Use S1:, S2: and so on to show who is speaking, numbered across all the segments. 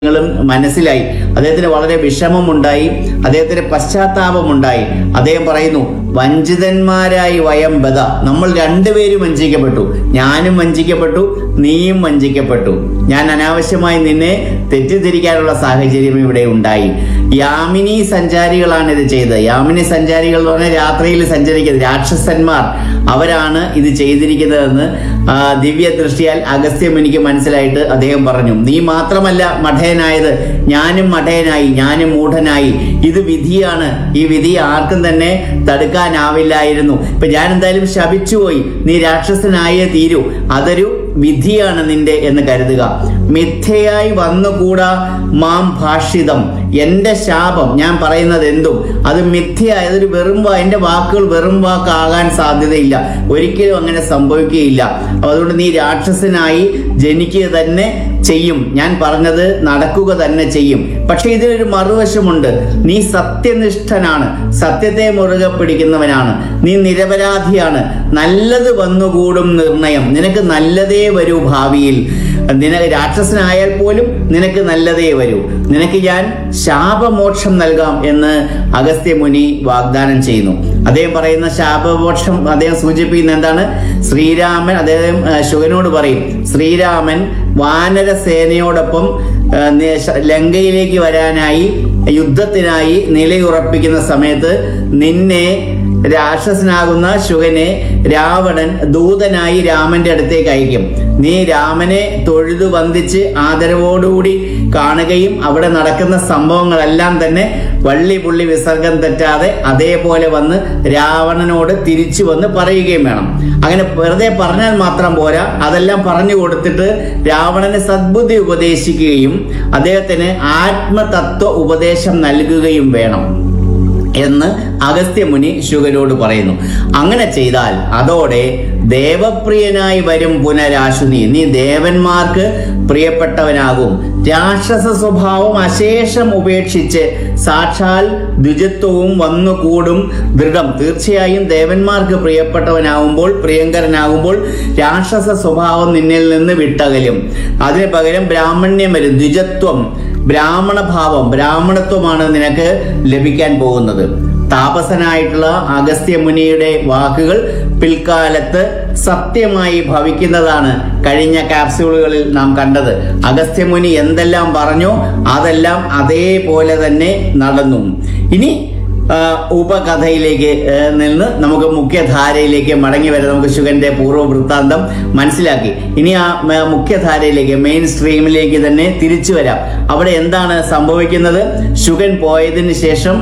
S1: ങ്ങളും മനസ്സിലായി അദ്ദേഹത്തിന് വളരെ വിഷമമുണ്ടായി അദ്ദേഹത്തിന് പശ്ചാത്താപമുണ്ടായി അദ്ദേഹം പറയുന്നു വഞ്ചിതന്മാരായി വയം ബദ നമ്മൾ രണ്ടുപേരും വഞ്ചിക്കപ്പെട്ടു ഞാനും വഞ്ചിക്കപ്പെട്ടു നീയും വഞ്ചിക്കപ്പെട്ടു ഞാൻ അനാവശ്യമായി നിന്നെ തെറ്റിദ്ധരിക്കാനുള്ള സാഹചര്യം ഇവിടെ ഉണ്ടായി യാമിനി സഞ്ചാരികളാണ് ഇത് ചെയ്തത് യാമിനി സഞ്ചാരികൾ എന്ന് പറഞ്ഞാൽ രാത്രിയിൽ സഞ്ചരിക്കുന്നത് രാക്ഷസന്മാർ അവരാണ് ഇത് ചെയ്തിരിക്കുന്നതെന്ന് ആ, ദിവ്യ ദൃഷ്ടിയാൽ അഗസ്ത്യം എനിക്ക് മനസ്സിലായിട്ട് അദ്ദേഹം പറഞ്ഞു നീ മാത്രമല്ല മഠയനായത് ഞാനും മഠയനായി ഞാനും മൂഢനായി ഇത് വിധിയാണ് ഈ വിധി ആർക്കും തന്നെ തടുക്കാനാവില്ലായിരുന്നു ഇപ്പൊ ഞാൻ എന്തായാലും ശപിച്ചുപോയി നീ രാക്ഷസനായേ തീരൂ അതൊരു വിധിയാണ് നിന്റെ എന്ന് കരുതുക മിഥ്യയായി വന്നുകൂടാ മാം ഭാഷിതം എന്റെ ശാപം ഞാൻ പറയുന്നത് എന്തും അത് മിഥ്യ അതൊരു വെറും വാ എന്റെ വാക്കുകൾ വെറും വാക്കാകാൻ സാധ്യതയില്ല ഒരിക്കലും അങ്ങനെ സംഭവിക്കുകയില്ല അപ്പൊ അതുകൊണ്ട് നീ രാക്ഷസനായി ജനിക്കുക തന്നെ ചെയ്യും ഞാൻ പറഞ്ഞത് നടക്കുക തന്നെ ചെയ്യും പക്ഷെ ഇതിനൊരു മറുവശമുണ്ട് നീ സത്യനിഷ്ഠനാണ് സത്യത്തെ മുറുകെ പിടിക്കുന്നവനാണ് നീ നിരപരാധിയാണ് നല്ലത് വന്നുകൂടും നിർണയം നിനക്ക് നല്ലതേ വരൂ ഭാവിയിൽ നിനക്ക് രാക്ഷസനായാൽ പോലും നിനക്ക് നല്ലതേ വരൂ നിനക്ക് ഞാൻ ശാപമോക്ഷം നൽകാം എന്ന് അഗസ്ത്യമുനി വാഗ്ദാനം ചെയ്യുന്നു അദ്ദേഹം പറയുന്ന ശാപമോക്ഷം അദ്ദേഹം സൂചിപ്പിക്കുന്ന എന്താണ് ശ്രീരാമൻ അദ്ദേഹം ആ, ശുഗനോട് പറയും ശ്രീരാമൻ വാനര സേനയോടൊപ്പം ആ, നി- ശ- ലങ്കയിലേക്ക് വരാനായി യുദ്ധത്തിനായി നിലയുറപ്പിക്കുന്ന സമയത്ത് നിന്നെ രാക്ഷസനാകുന്ന ശുഗനെ രാവണൻ ദൂതനായി രാമന്റെ അടുത്തേക്ക് അയക്കും നീ രാമനെ തൊഴുതു വന്ദിച്ച് ആദരവോടുകൂടി കാണുകയും അവിടെ നടക്കുന്ന സംഭവങ്ങളെല്ലാം തന്നെ വള്ളി പുള്ളി വിസർഗം തെറ്റാതെ അതേപോലെ വന്ന് രാവണനോട് തിരിച്ചു വന്ന് പറയുകയും വേണം അങ്ങനെ വെറുതെ പറഞ്ഞാൽ മാത്രം പോരാ അതെല്ലാം പറഞ്ഞു കൊടുത്തിട്ട് രാവണന് സദ്ബുദ്ധി ഉപദേശിക്കുകയും അദ്ദേഹത്തിന് ആത്മതത്വ ഉപദേശം നൽകുകയും വേണം എന്ന് അഗസ്ത്യമുനി ശുഗരോട് പറയുന്നു അങ്ങനെ ചെയ്താൽ അതോടെ ദേവപ്രിയനായി വരും പുനരാശുനി നീ ദേവന്മാർക്ക് പ്രിയപ്പെട്ടവനാകും രാക്ഷസ സ്വഭാവം അശേഷം ഉപേക്ഷിച്ച് സാക്ഷാൽ ദ്വിജത്വവും വന്നുകൂടും ദൃഢം തീർച്ചയായും ദേവന്മാർക്ക് പ്രിയപ്പെട്ടവനാകുമ്പോൾ പ്രിയങ്കരനാകുമ്പോൾ രാക്ഷസ സ്വഭാവം നിന്നിൽ നിന്ന് വിട്ടകലും അതിന് പകരം ബ്രാഹ്മണ്യം വരും ദ്വിജത്വം ബ്രാഹ്മണ ഭാവം ബ്രാഹ്മണത്വമാണ് നിനക്ക് ലഭിക്കാൻ പോകുന്നത് താപസനായിട്ടുള്ള അഗസ്ത്യമുനിയുടെ വാക്കുകൾ പിൽക്കാലത്ത് സത്യമായി ഭവിക്കുന്നതാണ് കഴിഞ്ഞ കാപ്സ്യൂളുകളിൽ നാം കണ്ടത് അഗസ്ത്യമുനി എന്തെല്ലാം പറഞ്ഞോ അതെല്ലാം അതേപോലെ തന്നെ നടന്നു ഇനി ആ, ഉപകഥയിലേക്ക് ആ, നിന്ന് നമുക്ക് മുഖ്യധാരയിലേക്ക് മടങ്ങി വരാം നമുക്ക് ശുഗന്റെ പൂർവ്വ വൃത്താന്തം മനസ്സിലാക്കി ഇനി ആ മ- മുഖ്യധാരയിലേക്ക് മെയിൻ സ്ട്രീമിലേക്ക് തന്നെ തിരിച്ചു വരാം അവിടെ എന്താണ് സംഭവിക്കുന്നത് ശുഗൻ പോയതിന് ശേഷം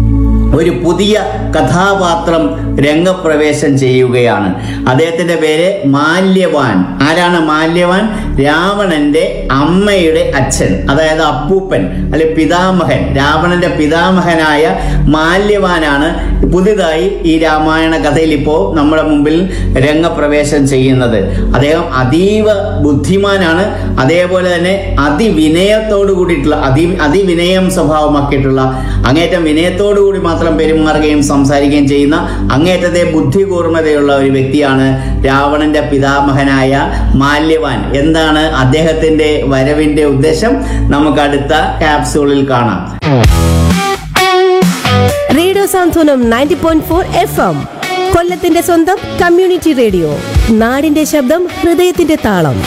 S1: ഒരു പുതിയ കഥാപാത്രം രംഗപ്രവേശം ചെയ്യുകയാണ് അദ്ദേഹത്തിന്റെ പേര് മാല്യവാൻ ആരാണ് മാല്യവാൻ രാവണന്റെ അമ്മയുടെ അച്ഛൻ അതായത് അപ്പൂപ്പൻ അല്ലെ പിതാമഹൻ രാവണന്റെ പിതാമഹനായ മാല്യവാനാണ് പുതിയതായി ഈ രാമായണ കഥയിൽ ഇപ്പോൾ നമ്മുടെ മുമ്പിൽ രംഗപ്രവേശം ചെയ്യുന്നത് അദ്ദേഹം അതീവ ബുദ്ധിമാനാണ് അതേപോലെ തന്നെ അതിവിനയത്തോടു കൂടിയിട്ടുള്ള അതി അതിവിനയം സ്വഭാവമാക്കിയിട്ടുള്ള അങ്ങേറ്റം വിനയത്തോടു കൂടി മാത്രം പെരുമാറുകയും സംസാരിക്കുകയും ചെയ്യുന്ന അങ്ങേറ്റത്തെ ബുദ്ധി കൂർമ്മതയുള്ള ഒരു വ്യക്തിയാണ് രാവണന്റെ പിതാമഹനായ മാല്യവാൻ എന്താണ് അദ്ദേഹത്തിന്റെ വരവിന്റെ ഉദ്ദേശം നമുക്ക് അടുത്ത ക്യാപ്സൂളിൽ കാണാം
S2: radio Santhwanam ninety point four F M കൊല്ലത്തിന്റെ സ്വന്തം കമ്മ്യൂണിറ്റി റേഡിയോ നാടിന്റെ ശബ്ദം ഹൃദയത്തിന്റെ താളം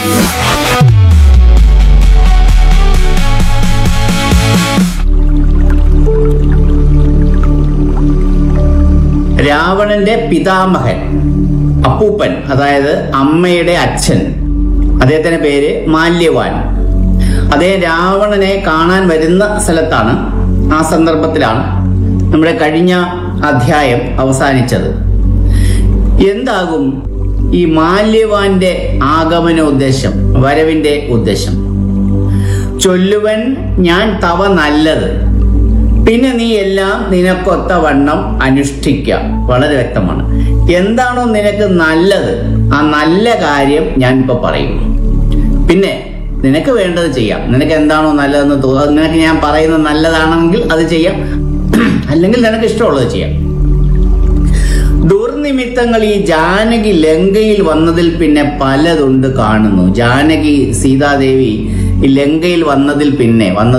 S1: രാവണന്റെ പിതാമഹൻ അപ്പൂപ്പൻ അതായത് അമ്മയുടെ അച്ഛൻ അദ്ദേഹത്തിന്റെ പേര് മാല്യവാൻ അദ്ദേഹം രാവണനെ കാണാൻ വരുന്ന സ്ഥലത്താണ് ആ സന്ദർഭത്തിലാണ് നമ്മുടെ കഴിഞ്ഞ അധ്യായം അവസാനിച്ചത് എന്താകും ഈ മാല്യവാന്റെ ആഗമന ഉദ്ദേശം വരവിന്റെ ഉദ്ദേശം ചൊല്ലുവൻ ഞാൻ തവ നല്ലത് പിന്നെ നീ എല്ലാം നിനക്കൊത്ത വണ്ണം അനുഷ്ഠിക്കുക വളരെ വ്യക്തമാണ് എന്താണോ നിനക്ക് നല്ലത് ആ നല്ല കാര്യം ഞാൻ ഇപ്പൊ പറയും പിന്നെ നിനക്ക് വേണ്ടത് ചെയ്യാം നിനക്ക് എന്താണോ നല്ലതെന്ന് തോന്നുന്നത് നിനക്ക് ഞാൻ പറയുന്നത് നല്ലതാണെങ്കിൽ അത് ചെയ്യാം അല്ലെങ്കിൽ നിനക്ക് ഇഷ്ടമുള്ളത് ചെയ്യാം ദുർനിമിത്തങ്ങൾ ഈ ജാനകി ലങ്കയിൽ വന്നതിൽ പിന്നെ പലതുണ്ട് കാണുന്നു ജാനകി സീതാദേവി ഈ ലങ്കയിൽ വന്നതിൽ പിന്നെ വന്ന